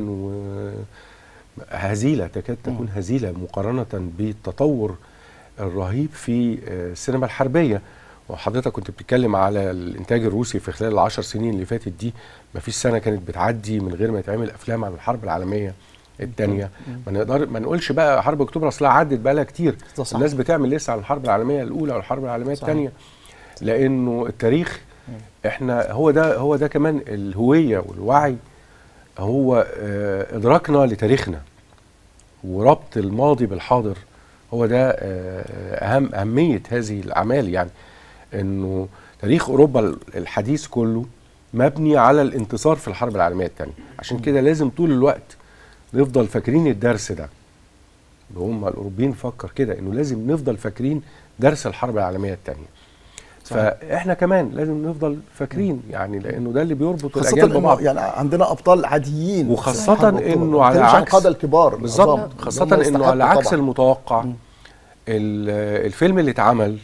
وهزيله تكاد تكون هزيله مقارنه بالتطور الرهيب في آه، السينما الحربيه وحضرتك كنت بتتكلم على الانتاج الروسي في خلال العشر سنين اللي فاتت دي ما فيش سنه كانت بتعدي من غير ما يتعمل افلام عن الحرب العالميه الثانيه ما نقدر ما نقولش بقى حرب اكتوبر اصلها عدت بقى لها كتير ده صح. الناس بتعمل لسه عن الحرب العالميه الاولى والحرب العالميه صحيح. الثانيه لانه التاريخ احنا هو ده هو ده كمان الهويه والوعي هو آه، ادراكنا لتاريخنا وربط الماضي بالحاضر هو ده آه، اهم اهميه هذه الاعمال يعني انه تاريخ اوروبا الحديث كله مبني على الانتصار في الحرب العالميه الثانيه عشان كده لازم طول الوقت نفضل فاكرين الدرس ده هم الاوروبيين فكر كده انه لازم نفضل فاكرين درس الحرب العالميه الثانيه فاحنا كمان لازم نفضل فاكرين يعني لانه ده اللي بيربط خاصة الاجيال انه ببعض يعني عندنا ابطال عاديين وخاصة في حرب أكتوبر. إنه ما على بنتكلمش عن عكس- القادة الكبار بالظبط العظام. خاصة هم انه يستحقوا على عكس طبعاً. المتوقع مم. ال- الفيلم اللي اتعمل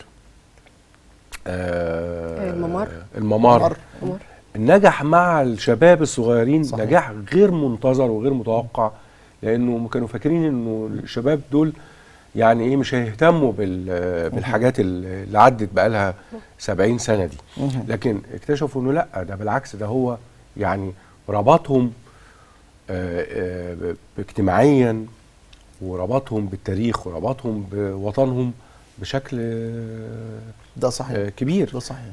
آه الممر. الممر ممر. عمر. نجح مع الشباب الصغيرين صحيح. نجاح غير منتظر وغير متوقع لانه كانوا فاكرين انه الشباب دول يعني ايه مش هيهتموا بال- بالحاجات اللي اللي عدت بقالها 70 سنه دي مهم. لكن اكتشفوا انه لا ده بالعكس ده هو يعني ربطهم آه، آه، ب- اجتماعيا وربطهم بالتاريخ وربطهم بوطنهم بشكل آه، ده صحيح آه، كبير ده صحيح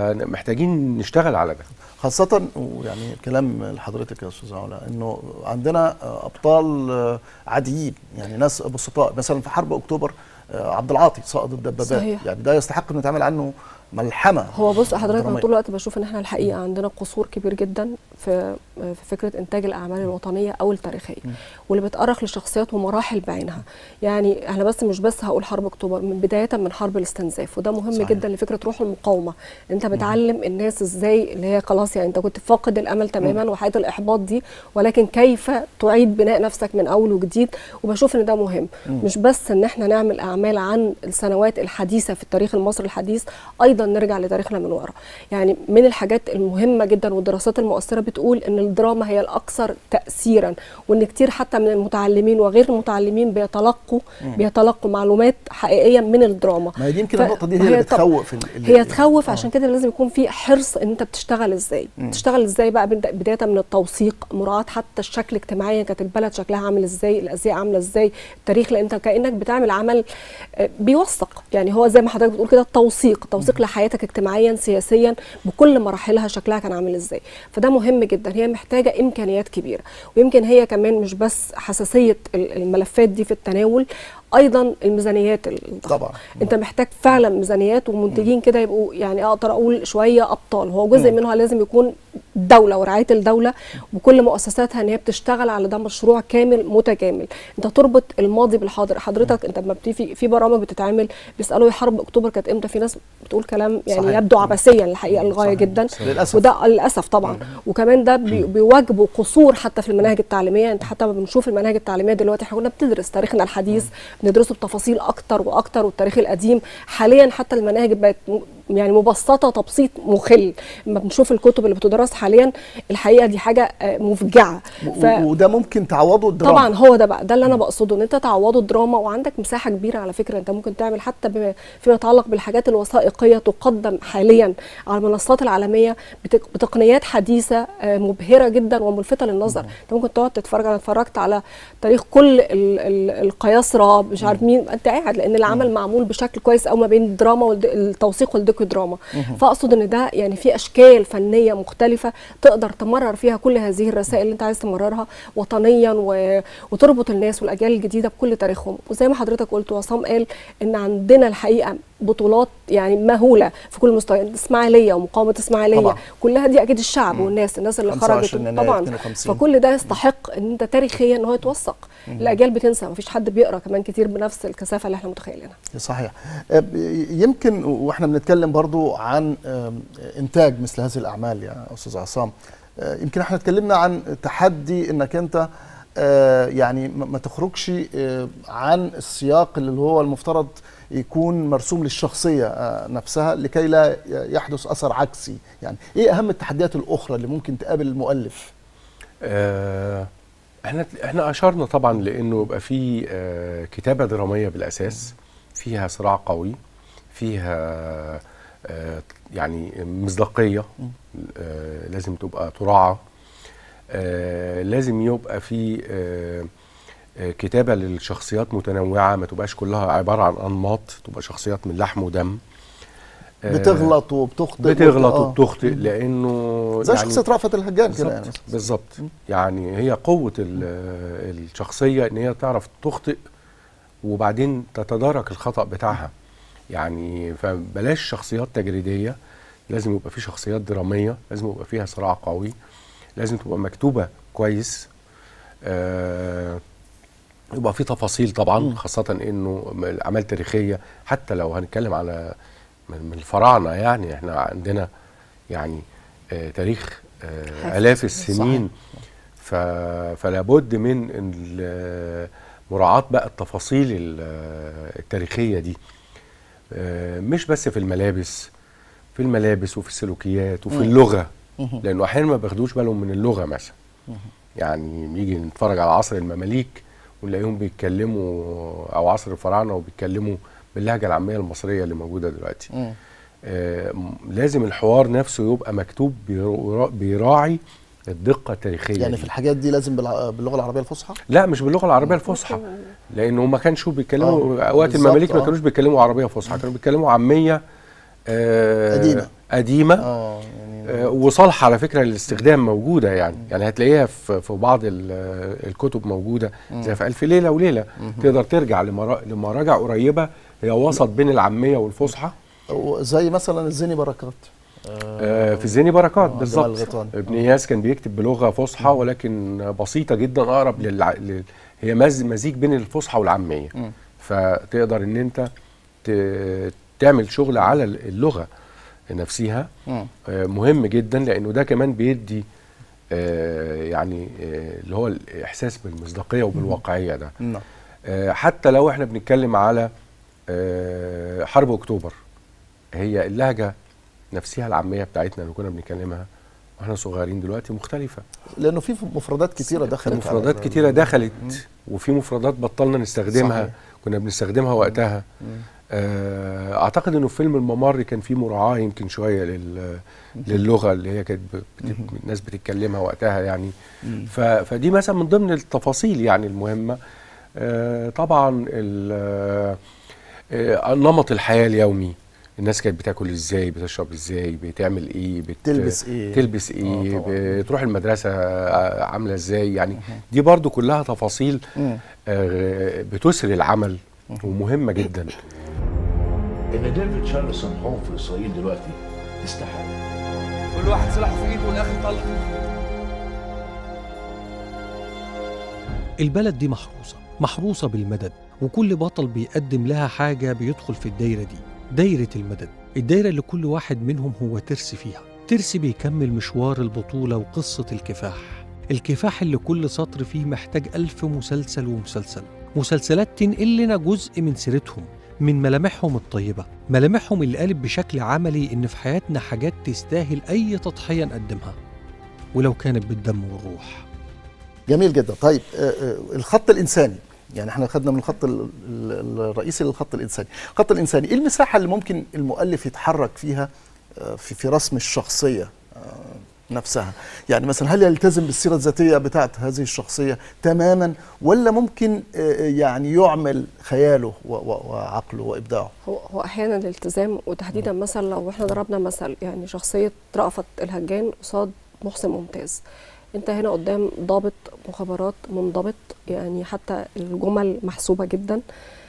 فمحتاجين نشتغل على ده خاصة ويعني كلام لحضرتك يا استاذ علا انه عندنا ابطال عاديين يعني ناس بسطاء مثلا في حرب اكتوبر عبد العاطي صائد الدبابات صحيح. يعني ده يستحق انه يتعمل عنه ملحمة هو بص حضرتك انا درامية. طول الوقت بشوف ان احنا الحقيقه عندنا قصور كبير جدا في في فكره انتاج الاعمال الوطنيه او التاريخيه واللي بتأرخ لشخصيات ومراحل بعينها يعني احنا بس مش بس هقول حرب اكتوبر من بدايه من حرب الاستنزاف وده مهم صحيح. صحيح. جدا لفكره روح المقاومه انت بتعلم الناس ازاي اللي هي خلاص يعني انت كنت فاقد الامل تماما وحياه الاحباط دي ولكن كيف تعيد بناء نفسك من اول وجديد وبشوف ان ده مهم مش بس ان احنا نعمل اعمال عن السنوات الحديثه في التاريخ المصري الحديث ايضا نرجع لتاريخنا من ورا يعني من الحاجات المهمه جدا والدراسات المؤثره بتقول ان الدراما هي الاكثر تاثيرا وان كتير حتى من المتعلمين وغير المتعلمين بيتلقوا بيتلقوا معلومات حقيقيه من الدراما ما هي دي يمكن ف- النقطة دي هي اللي هي طب- بتخوف ال- ال- هي تخوف عشان كده لازم يكون في حرص ان انت بتشتغل ازاي بتشتغل ازاي بقى بد- بدايه من التوثيق مراعاه حتى الشكل اجتماعيا كانت البلد شكلها عامل ازاي الازياء عامله ازاي التاريخ لان انت كانك بتعمل عمل آه، بيوثق يعني هو زي ما حضرتك بتقول كده التوثيق توثيق لحياتك اجتماعيا سياسيا بكل مراحلها شكلها كان عامل ازاي فده مهم جدا هي محتاجه امكانيات كبيره ويمكن هي كمان مش بس حساسيه ال- الملفات دي في التناول ايضا الميزانيات الضخمه طبعا انت محتاج فعلا ميزانيات ومنتجين كده يبقوا يعني اقدر اقول شويه ابطال هو جزء منها لازم يكون الدوله ورعايه الدوله وكل مؤسساتها ان هي بتشتغل على ده مشروع كامل متكامل انت تربط الماضي بالحاضر حضرتك انت لما بتيجي في, في برامج بتتعمل بيسالوا يا حرب اكتوبر كانت امتى في ناس بتقول كلام يعني صحيح. يبدو عبثيا الحقيقه للغايه صحيح. جدا للأسف. وده للاسف طبعا وكمان ده بي- بيواجبوا قصور حتى في المناهج التعليميه انت حتى ما بنشوف المناهج التعليميه دلوقتي احنا كنا بندرس تاريخنا الحديث بندرسه بتفاصيل اكتر واكتر والتاريخ القديم حاليا حتى المناهج بقت م- يعني مبسطه تبسيط مخل لما بنشوف الكتب اللي بتدرس حاليا الحقيقه دي حاجه آه، مفجعه و- وده ممكن تعوضه الدراما طبعا هو ده بقى ده اللي انا بقصده ان انت تعوضه الدراما وعندك مساحه كبيره على فكره انت ممكن تعمل حتى بما فيما يتعلق بالحاجات الوثائقيه تقدم حاليا على المنصات العالميه بتق- بتقنيات حديثه آه، مبهره جدا وملفته للنظر انت ممكن تقعد تتفرج انا اتفرجت على تاريخ كل ال- ال- القياصره مش عارف مين انت قاعد لان العمل معمول بشكل كويس قوي ما بين الدراما والتوثيق والديكو دراما فاقصد ان ده يعني في اشكال فنيه مختلفه تقدر تمرر فيها كل هذه الرسائل اللي انت عايز تمررها وطنيا و... وتربط الناس والاجيال الجديده بكل تاريخهم وزي ما حضرتك قلت وعصام قال ان عندنا الحقيقه بطولات يعني مهوله في كل مستوى الاسماعيليه ومقاومه اسماعيليه طبعا. كلها دي اكيد الشعب والناس الناس اللي 25 خرجت يناير طبعا 52. فكل ده يستحق ان انت تاريخيا ان هو يتوثق الاجيال بتنسى مفيش حد بيقرا كمان كتير بنفس الكثافه اللي احنا متخيلينها صحيح آه، ب- يمكن واحنا بنتكلم برضو عن آم، انتاج مثل هذه الاعمال يا استاذ عصام آه، يمكن احنا اتكلمنا عن تحدي انك انت آه، يعني ما ما تخرجش آه، عن السياق اللي هو المفترض يكون مرسوم للشخصيه آه، نفسها لكي لا يحدث اثر عكسي يعني ايه اهم التحديات الاخرى اللي ممكن تقابل المؤلف آه، احنا احنا اشرنا طبعا لانه يبقى في آه، كتابه دراميه بالاساس فيها صراع قوي فيها آه، يعني مصداقيه آه، لازم تبقى تراعى آه، لازم يبقى في آه، آه، كتابه للشخصيات متنوعه ما تبقاش كلها عباره عن انماط تبقى شخصيات من لحم ودم آه، بتغلط وبتخطئ بتغلط آه. وبتخطئ لانه زي يعني- شخصيه رأفت الهجان كده يعني بالظبط بالظبط يعني هي قوه ال- الشخصيه ان هي تعرف تخطئ وبعدين تتدارك الخطا بتاعها يعني فبلاش شخصيات تجريديه لازم يبقى في شخصيات دراميه لازم يبقى فيها صراع قوي لازم تبقى مكتوبه كويس آه يبقى في تفاصيل طبعا خاصه انه م- الاعمال التاريخيه حتى لو هنتكلم على من من الفراعنه يعني احنا عندنا يعني آه تاريخ آه الاف السنين ف... فلا بد من ال- مراعاه بقى التفاصيل ال- التاريخيه دي آه مش بس في الملابس في الملابس وفي السلوكيات وفي اللغه لانه احيانا ما بياخدوش بالهم من اللغه مثلا يعني نيجي نتفرج على عصر المماليك ونلاقيهم بيتكلموا او عصر الفراعنه وبيتكلموا باللهجه العاميه المصريه اللي موجوده دلوقتي مم. آه م- لازم الحوار نفسه يبقى مكتوب بيرا- بيراعي الدقه التاريخيه يعني دي. في الحاجات دي لازم بالع- باللغه العربيه الفصحى لا مش باللغه العربيه الفصحى لانه ما كانش بيتكلموا آه، وقت بالظبط، المماليك ما آه. كانوش بيتكلموا عربيه فصحى كانوا بيتكلموا عاميه آه قديمة. قديمه اه يعني آه، وصالحه على فكره للاستخدام موجوده يعني يعني هتلاقيها في في بعض ال- الكتب موجوده زي في الف ليله وليله تقدر ترجع لمرا- لمراجع قريبه هي وسط بين العاميه والفصحى زي مثلا الزيني بركات آه، في الزيني بركات جمال بالظبط الغيطاني. ابن اياس كان بيكتب بلغه فصحى ولكن بسيطه جدا اقرب للع... لل... هي مز... مزيج بين الفصحى والعاميه فتقدر ان انت ت... تعمل شغل على اللغه نفسها مم. آه، مهم جدا لانه ده كمان بيدي آه، يعني آه، اللي هو الاحساس بالمصداقيه وبالواقعيه ده نعم آه، حتى لو احنا بنتكلم على آه، حرب اكتوبر هي اللهجه نفسها العاميه بتاعتنا اللي كنا بنتكلمها واحنا صغيرين دلوقتي مختلفه لانه في مفردات كتيره دخلت في مفردات على- كتيره دخلت وفي مفردات بطلنا نستخدمها صحيح. كنا بنستخدمها وقتها آه، اعتقد انه في فيلم الممر كان في مراعاه يمكن شويه لل للغه اللي هي كانت بت- الناس بتتكلمها وقتها يعني ف- فدي مثلا من ضمن التفاصيل يعني المهمه آه، طبعا ال- آه، نمط الحياه اليومي الناس كانت بتاكل ازاي بتشرب ازاي بتعمل ايه بت... تلبس إيه؟ تلبس ايه آه، طبعاً. بتروح المدرسه آه، عامله ازاي يعني دي برضو كلها تفاصيل مم. آه، بتسري العمل ومهمه جدا ان ديفيد شارلسون هوم في اسرائيل دلوقتي يستحق كل واحد سلاحه في ايده والاخر طلق البلد دي محروسة محروسة بالمدد وكل بطل بيقدم لها حاجة بيدخل في الدايرة دي دايرة المدد الدايرة اللي كل واحد منهم هو ترس فيها ترس بيكمل مشوار البطولة وقصة الكفاح الكفاح اللي كل سطر فيه محتاج ألف مسلسل ومسلسل مسلسلات تنقل لنا جزء من سيرتهم من ملامحهم الطيبة ملامحهم اللي قالت بشكل عملي إن في حياتنا حاجات تستاهل أي تضحية نقدمها ولو كانت بالدم والروح جميل جدا طيب آه، آه، الخط الانساني يعني احنا خدنا من الخط ال- ال- الرئيسي للخط الانساني الخط الانساني ايه المساحه اللي ممكن المؤلف يتحرك فيها آه، في في رسم الشخصيه آه، نفسها يعني مثلا هل يلتزم بالسيره الذاتيه بتاعت هذه الشخصيه تماما ولا ممكن آه، يعني يعمل خياله و- و- وعقله وابداعه هو هو احيانا الالتزام وتحديدا مثلا لو احنا ضربنا مثل يعني شخصيه رأفت الهجان قصاد محسن ممتاز انت هنا قدام ضابط مخابرات منضبط يعني حتى الجمل محسوبه جدا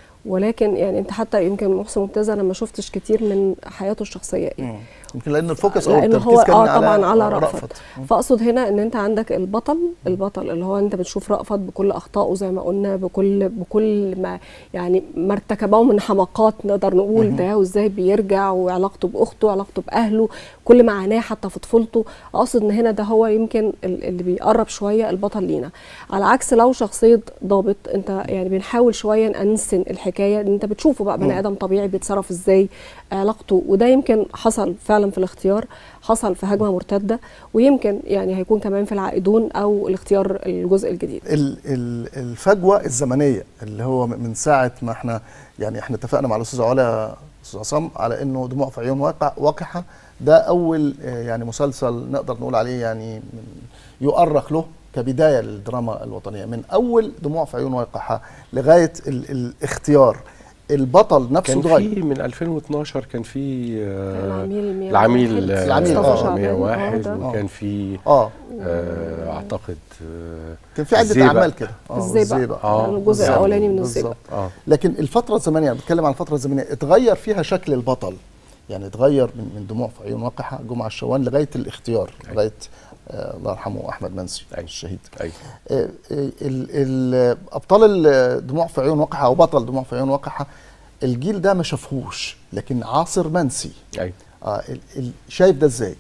ولكن يعني انت حتى يمكن محسن ممتاز انا ما شفتش كتير من حياته الشخصيه ايه يمكن لان الفوكس او لان التركيز هو كان اه على طبعا على آه، رأفت فاقصد هنا ان انت عندك البطل البطل اللي هو انت بتشوف رأفت بكل اخطائه زي ما قلنا بكل بكل ما يعني ما ارتكبه من حماقات نقدر نقول ده وازاي بيرجع وعلاقته باخته علاقته باهله كل معاناه حتى في طفولته اقصد ان هنا ده هو يمكن ال- اللي بيقرب شويه البطل لينا على عكس لو شخصيه ضابط انت يعني بنحاول شويه ننسن الحكايه ان انت بتشوفه بقى بني ادم طبيعي بيتصرف ازاي علاقته وده يمكن حصل فعلا في الاختيار حصل في هجمه مرتده ويمكن يعني هيكون كمان في العائدون او الاختيار الجزء الجديد ال- ال- الفجوه الزمنيه اللي هو من ساعه ما احنا يعني احنا اتفقنا مع الاستاذ علا استاذ عصام على انه دموع في عيون واقع وقحه ده اول آه، يعني مسلسل نقدر نقول عليه يعني من يؤرخ له كبدايه للدراما الوطنيه من اول دموع في عيون واقحه لغايه ال- الاختيار البطل نفسه كان اتغير في من 2012 كان في آه، العميل 101 العميل آه، العميل، مصطفى آه، شعبان، آه، 101 ده. وكان في اه آه، اعتقد آه، كان في عده الزيبق. اعمال كده اه الزيبق. الزيبق. آه، الجزء بالظبط، الاولاني من الزيبق بالظبط. اه لكن الفترة الزمنية أنا بتكلم عن الفترة الزمنية اتغير فيها شكل البطل يعني اتغير من من دموع في عيون وقحة جمعة الشوان لغاية الاختيار لغاية آه الله يرحمه أحمد منسي أيوة. الشهيد ايوه آه، آه، ال- ال- أبطال ال- دموع في عيون وقحة أو بطل دموع في عيون وقحة الجيل ده ما شافهوش لكن عاصر منسي ايوه آه ال- ال- شايف ده ازاي؟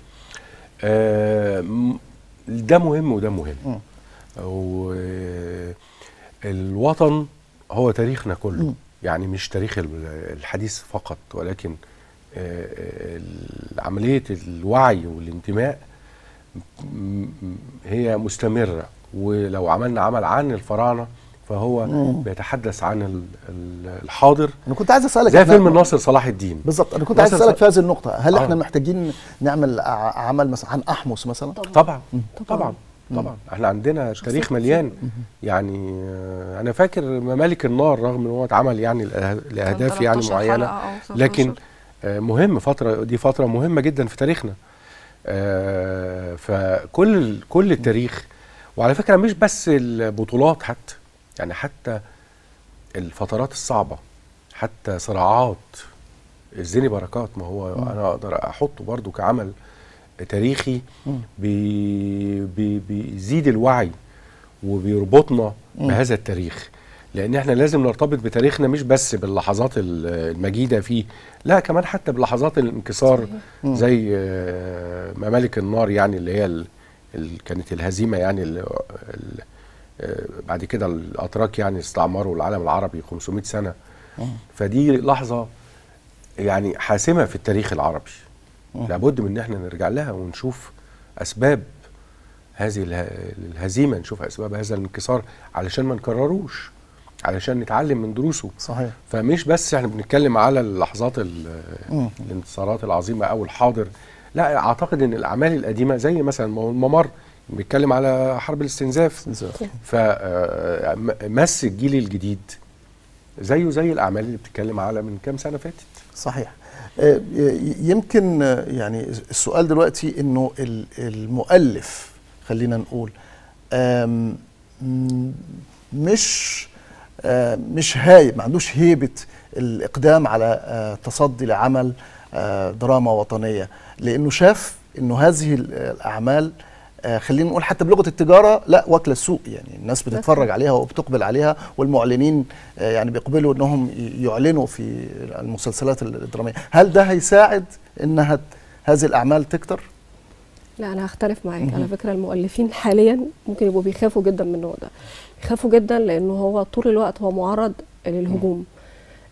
آه، م- ده مهم وده مهم مم. والوطن هو تاريخنا كله مم. يعني مش تاريخ ال- الحديث فقط ولكن آه، آه، عملية الوعي والانتماء م- م- هي مستمرة ولو عملنا عمل عن الفراعنة فهو مم. بيتحدث عن ال- ال- الحاضر أنا كنت عايز أسألك زي إحنا- فيلم الناصر صلاح الدين بالظبط أنا كنت عايز ناصر أسألك ص- في هذه النقطة هل آه. إحنا محتاجين نعمل ع- عمل مثلا عن أحمس مثلا؟ طبعا طبعاً. طبعا طبعا احنا عندنا تاريخ مليان يعني آه، انا فاكر ممالك النار رغم ان هو اتعمل يعني لأه- لاهداف يعني 13 معينه حلقة أو 13. لكن آه، مهم فتره دي فتره مهمه جدا في تاريخنا آه، فكل كل التاريخ وعلى فكره مش بس البطولات حتى يعني حتى الفترات الصعبه حتى صراعات الزيني بركات ما هو انا اقدر احطه برضو كعمل تاريخي بي بي بيزيد الوعي وبيربطنا بهذا التاريخ لان احنا لازم نرتبط بتاريخنا مش بس باللحظات ال- المجيده فيه لا كمان حتى بلحظات الانكسار زي آه، ممالك النار يعني اللي هي ال- ال- كانت الهزيمه يعني ال- ال- آه، بعد كده الاتراك يعني استعمروا العالم العربي 500 سنه فدي لحظه يعني حاسمه في التاريخ العربي لابد من ان احنا نرجع لها ونشوف اسباب هذه اله- الهزيمه نشوف اسباب هذا الانكسار علشان ما نكرروش علشان نتعلم من دروسه صحيح فمش بس احنا بنتكلم على اللحظات ال- مم. الانتصارات العظيمه او الحاضر لا اعتقد ان الاعمال القديمه زي مثلا الممر بيتكلم على حرب الاستنزاف فمس الجيل الجديد زيه زي الاعمال اللي بتتكلم على من كام سنه فاتت صحيح آه، ي- يمكن آه، يعني السؤال دلوقتي انه ال- المؤلف خلينا نقول آم، م- مش آه، مش هايب ما عندوش هيبه الاقدام على آه، تصدي لعمل آه، دراما وطنيه لانه شاف انه هذه ال- الاعمال آه، خلينا نقول حتى بلغه التجاره لا واكله السوق يعني الناس بتتفرج عليها وبتقبل عليها والمعلنين آه، يعني بيقبلوا انهم ي- يعلنوا في المسلسلات الدراميه هل ده هيساعد انها ت- هذه الاعمال تكتر لا انا هختلف معاك على فكره المؤلفين حاليا ممكن يبقوا بيخافوا جدا من النوع ده بيخافوا جدا لانه هو طول الوقت هو معرض للهجوم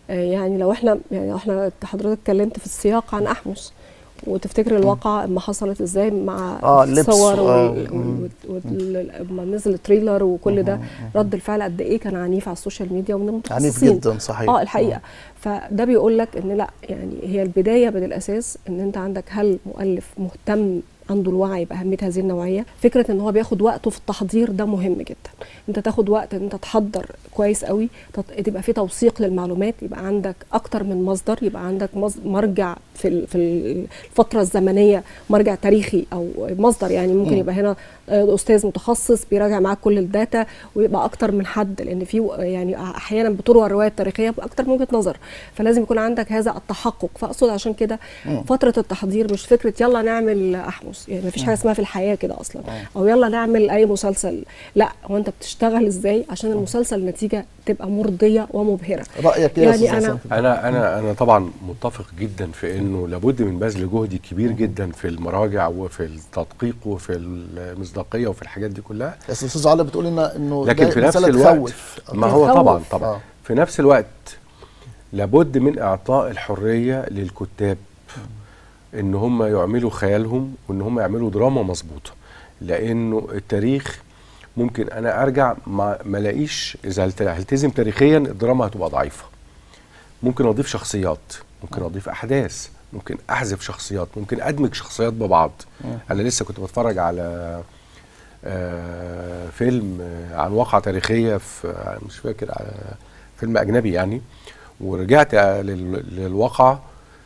آه، يعني لو احنا يعني لو احنا حضرتك اتكلمت في السياق عن احمس وتفتكر الواقعة اما حصلت ازاي مع آه، اللبس، الصور آه، وال- مم. وال- وال- لما نزل التريلر وكل ده رد الفعل قد ايه كان عنيف على السوشيال ميديا ومن عنيف المتخصصين جدا صحيح اه الحقيقه فده بيقول لك ان لا يعني هي البدايه من الاساس ان انت عندك هل مؤلف مهتم عنده الوعي باهميه هذه النوعيه فكره ان هو بياخد وقته في التحضير ده مهم جدا انت تاخد وقت ان انت تحضر كويس قوي تط- تبقى في توثيق للمعلومات يبقى عندك اكتر من مصدر يبقى عندك مص- مرجع في ال- في الفتره الزمنيه مرجع تاريخي او مصدر يعني ممكن مم. يبقى هنا آه، استاذ متخصص بيراجع معاك كل الداتا ويبقى اكتر من حد لان في و- يعني احيانا بتروى الروايه التاريخيه باكتر من وجهه نظر فلازم يكون عندك هذا التحقق فاقصد عشان كده مم. فتره التحضير مش فكره يلا نعمل احمس يعني مفيش حاجه اسمها في الحياه كده اصلا او يلا نعمل اي مسلسل لا هو انت بتشتغل ازاي عشان المسلسل النتيجه تبقى مرضيه ومبهره رايك ايه يا يعني أستاذ أنا- حسن؟ انا انا انا طبعا متفق جدا في انه لابد من بذل جهد كبير جدا في المراجع وفي التدقيق وفي المصداقيه وفي الحاجات دي كلها بس الاستاذ علا بتقول لنا انه لكن ده في نفس مسألة الوقت تخوف. ما هو تخوف. طبعا طبعا آه. في نفس الوقت لابد من اعطاء الحريه للكتاب ان هم يعملوا خيالهم وان هم يعملوا دراما مظبوطه لانه التاريخ ممكن انا ارجع ما ما الاقيش اذا هلت- هلتزم تاريخيا الدراما هتبقى ضعيفه ممكن اضيف شخصيات ممكن اضيف احداث ممكن احذف شخصيات ممكن ادمج شخصيات ببعض انا لسه كنت بتفرج على آه، فيلم آه، عن واقعة تاريخية في آه، مش فاكر على فيلم أجنبي يعني ورجعت آه، لل- للواقعة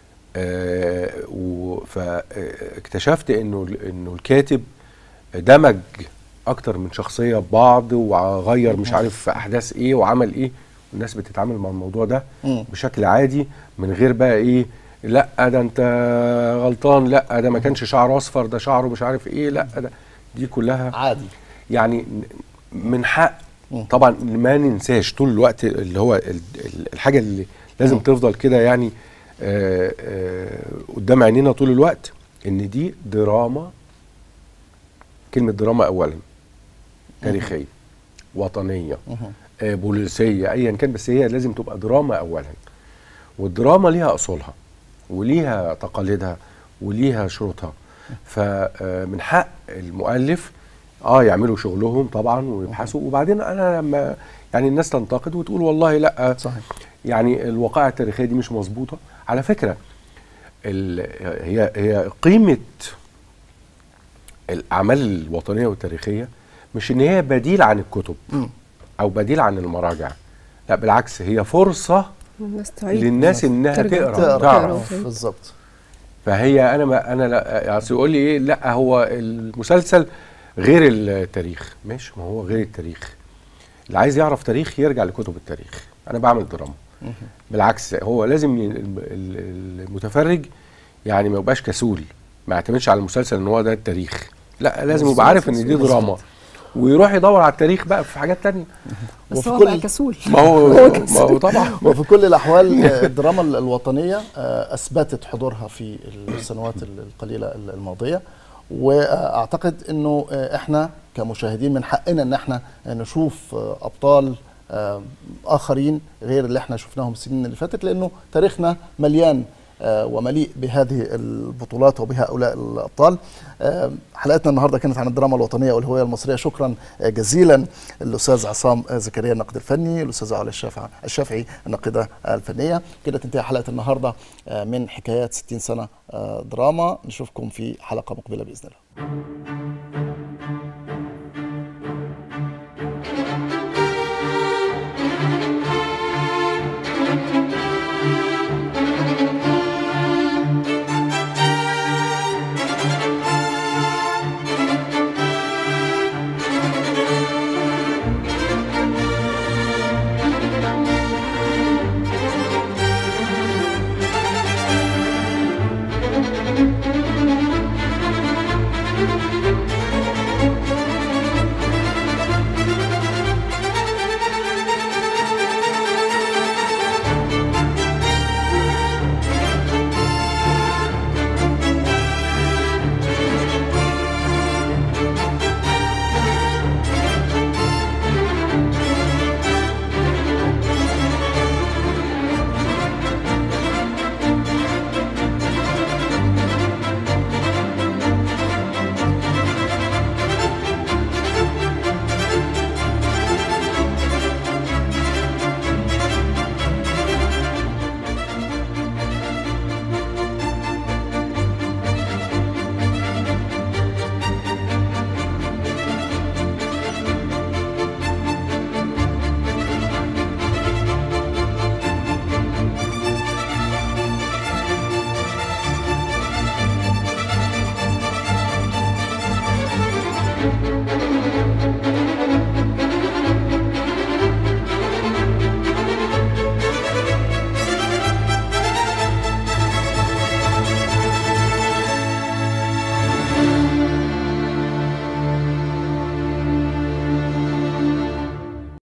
فاكتشفت انه انه الكاتب دمج اكتر من شخصيه ببعض وغير مش عارف في احداث ايه وعمل ايه والناس بتتعامل مع الموضوع ده مم. بشكل عادي من غير بقى ايه لا ده انت غلطان لا ده ما كانش شعره اصفر ده شعره مش عارف ايه لا ده دي كلها عادي يعني من حق مم. طبعا ما ننساش طول الوقت اللي هو ال- ال- الحاجه اللي لازم مم. تفضل كده يعني آه، آه، قدام عينينا طول الوقت ان دي دراما كلمه دراما اولا تاريخيه وطنيه مهم. آه، بوليسيه ايا كان بس هي لازم تبقى دراما اولا والدراما ليها اصولها وليها تقاليدها وليها شروطها فمن حق المؤلف اه يعملوا شغلهم طبعا ويبحثوا وبعدين انا لما يعني الناس تنتقد وتقول والله لا صحيح يعني الوقائع التاريخيه دي مش مظبوطه على فكره ال- هي هي قيمه الاعمال الوطنيه والتاريخيه مش ان هي بديل عن الكتب مم. او بديل عن المراجع لا بالعكس هي فرصه الناس تعيد للناس انها ترجع تقرا تقرا تعرف آه، بالظبط فهي انا ما انا لا يعني يقول لي ايه لا هو المسلسل غير التاريخ ماشي ما هو غير التاريخ اللي عايز يعرف تاريخ يرجع لكتب التاريخ انا بعمل دراما بالعكس هو لازم ي- الم- ال- المتفرج يعني ما يبقاش كسول ما يعتمدش على المسلسل ان هو ده التاريخ لا لازم يبقى عارف ان دي مظبوط. دراما ويروح يدور على التاريخ بقى في حاجات تانية بس وفي هو كل- بقى كسول ما هو ما هو طبعا وفي كل الاحوال آه، الدراما ال- الوطنيه آه، اثبتت حضورها في السنوات ال- القليله ال- الماضيه واعتقد انه آه، احنا كمشاهدين من حقنا ان احنا نشوف آه، ابطال آه، اخرين غير اللي احنا شفناهم السنين اللي فاتت لانه تاريخنا مليان آه، ومليء بهذه البطولات وبهؤلاء الابطال آه، حلقتنا النهارده كانت عن الدراما الوطنيه والهويه المصريه شكرا آه، جزيلا الاستاذ عصام آه، زكريا الناقد الفني الاستاذ علا الشافعي الشافعي الناقده الفنيه كده تنتهي حلقه النهارده آه، من حكايات 60 سنه آه، دراما نشوفكم في حلقه مقبله باذن الله